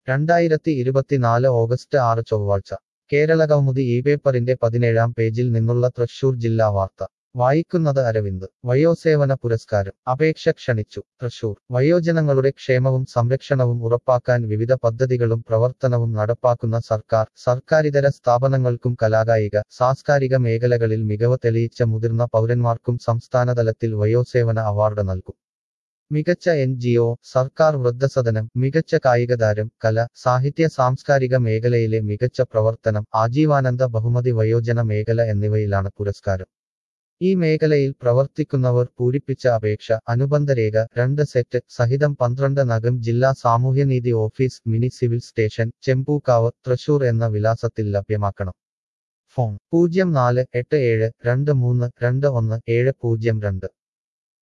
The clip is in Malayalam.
രണ്ടായിരത്തി ഇരുപത്തിനാല് ഓഗസ്റ്റ് ആറ് ചൊവ്വാഴ്ച കേരള കൗമുദി ഈ പേപ്പറിന്റെ പതിനേഴാം പേജിൽ നിന്നുള്ള തൃശൂർ ജില്ലാ വാർത്ത വായിക്കുന്നത് അരവിന്ദ് വയോസേവന പുരസ്കാരം അപേക്ഷ ക്ഷണിച്ചു തൃശൂർ വയോജനങ്ങളുടെ ക്ഷേമവും സംരക്ഷണവും ഉറപ്പാക്കാൻ വിവിധ പദ്ധതികളും പ്രവർത്തനവും നടപ്പാക്കുന്ന സർക്കാർ സർക്കാരിതര സ്ഥാപനങ്ങൾക്കും കലാകായിക സാംസ്കാരിക മേഖലകളിൽ മികവ് തെളിയിച്ച മുതിർന്ന പൗരന്മാർക്കും സംസ്ഥാനതലത്തിൽ വയോസേവന അവാർഡ് നൽകും മികച്ച എൻ ജി ഒ സർക്കാർ വൃദ്ധസദനം മികച്ച കായികതാരം കല സാഹിത്യ സാംസ്കാരിക മേഖലയിലെ മികച്ച പ്രവർത്തനം ആജീവാനന്ദ ബഹുമതി വയോജന മേഖല എന്നിവയിലാണ് പുരസ്കാരം ഈ മേഖലയിൽ പ്രവർത്തിക്കുന്നവർ പൂരിപ്പിച്ച അപേക്ഷ അനുബന്ധരേഖ രണ്ട് സെറ്റ് സഹിതം പന്ത്രണ്ട് നഗം ജില്ലാ സാമൂഹ്യനീതി office mini civil station Chembukkavu Thrissur എന്ന വിലാസത്തിൽ ലഭ്യമാക്കണം ഫോൺ പൂജ്യം നാല് എട്ട് ഏഴ് രണ്ട് മൂന്ന് രണ്ട് ഒന്ന് ഏഴ് പൂജ്യം രണ്ട്